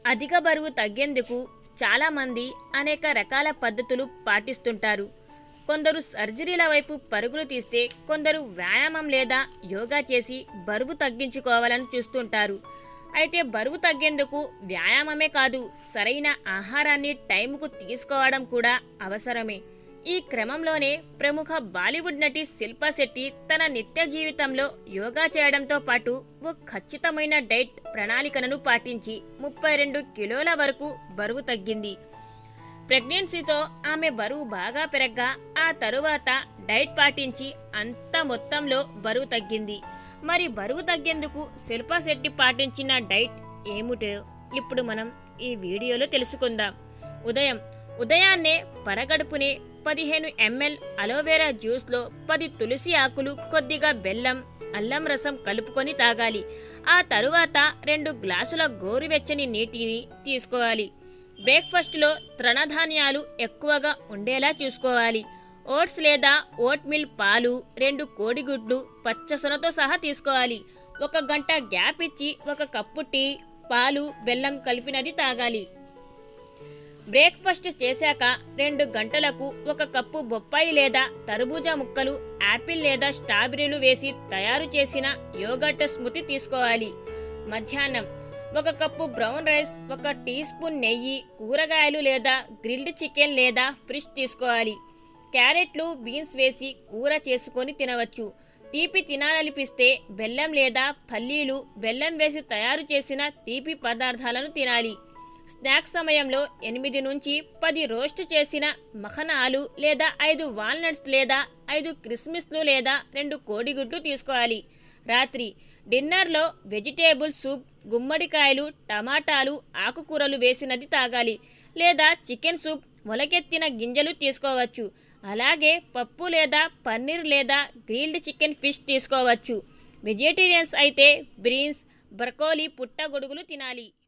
అధిక బరువు తగ్గేందుకు చాలామంది అనేక రకాల పద్ధతులు పాటిస్తుంటారు కొందరు సర్జరీల వైపు పరుగులు తీస్తే కొందరు వ్యాయామం లేదా యోగా చేసి బరువు తగ్గించుకోవాలని చూస్తుంటారు అయితే బరువు తగ్గేందుకు వ్యాయామమే కాదు సరైన ఆహారాన్ని టైంకు తీసుకోవడం కూడా అవసరమే ఈ క్రమంలోనే ప్రముఖ బాలీవుడ్ నటి శిల్పా శెట్టి తన నిత్య జీవితంలో యోగా చేయడంతో పాటు ఓ ఖచ్చితమైన డైట్ ప్రణాళికను పాటించి ముప్పై రెండు కిలోల వరకు బరువు తగ్గింది ప్రెగ్నెన్సీతో ఆమె బరువు బాగా పెరగ్గా ఆ తరువాత డైట్ పాటించి అంత మొత్తంలో బరువు తగ్గింది మరి బరువు తగ్గేందుకు శిల్పా శెట్టి పాటించిన డైట్ ఏమిటో ఇప్పుడు మనం ఈ వీడియోలో తెలుసుకుందాం ఉదయం ఉదయాన్నే పరగడుపునే పదిహేను ఎంఎల్ అలోవెరా జ్యూస్లో పది తులసి ఆకులు కొద్దిగా బెల్లం అల్లం రసం కలుపుకొని తాగాలి ఆ తరువాత రెండు గ్లాసుల గోరువెచ్చని నీటిని తీసుకోవాలి బ్రేక్ఫాస్ట్లో తృణధాన్యాలు ఎక్కువగా ఉండేలా చూసుకోవాలి ఓట్స్ లేదా ఓట్ మిల్ పాలు రెండు కోడిగుడ్లు పచ్చసొనతో సహా తీసుకోవాలి ఒక గంట గ్యాప్ ఇచ్చి ఒక కప్పు టీ పాలు బెల్లం కలిపినది తాగాలి బ్రేక్ఫాస్ట్ చేశాక రెండు గంటలకు ఒక కప్పు బొప్పాయి లేదా తర్బూజా ముక్కలు యాపిల్ లేదా స్ట్రాబెర్రీలు వేసి తయారు చేసిన యోగర్ట్ స్మూతీ తీసుకోవాలి మధ్యాహ్నం ఒక కప్పు బ్రౌన్ రైస్ ఒక టీ స్పూన్ నెయ్యి కూరగాయలు లేదా గ్రిల్డ్ చికెన్ లేదా ఫిష్ తీసుకోవాలి క్యారెట్లు బీన్స్ వేసి కూర చేసుకొని తినవచ్చు తీపి తినాలనిపిస్తే బెల్లం లేదా పల్లీలు బెల్లం వేసి తయారు చేసిన తీపి పదార్థాలను తినాలి స్నాక్స్ సమయంలో ఎనిమిది నుంచి పది రోస్ట్ చేసిన మఖనాలు లేదా ఐదు వాల్నట్స్ లేదా ఐదు క్రిస్మిస్లు లేదా రెండు కోడిగుడ్లు తీసుకోవాలి రాత్రి డిన్నర్లో వెజిటేబుల్ సూప్ గుమ్మడికాయలు టమాటాలు ఆకుకూరలు వేసినది తాగాలి లేదా చికెన్ సూప్ మొలకెత్తిన గింజలు తీసుకోవచ్చు అలాగే పప్పు లేదా పన్నీర్ లేదా గ్రిల్డ్ చికెన్ ఫిష్ తీసుకోవచ్చు వెజిటేరియన్స్ అయితే బ్రీన్స్ బ్రకోలీ పుట్టగొడుగులు తినాలి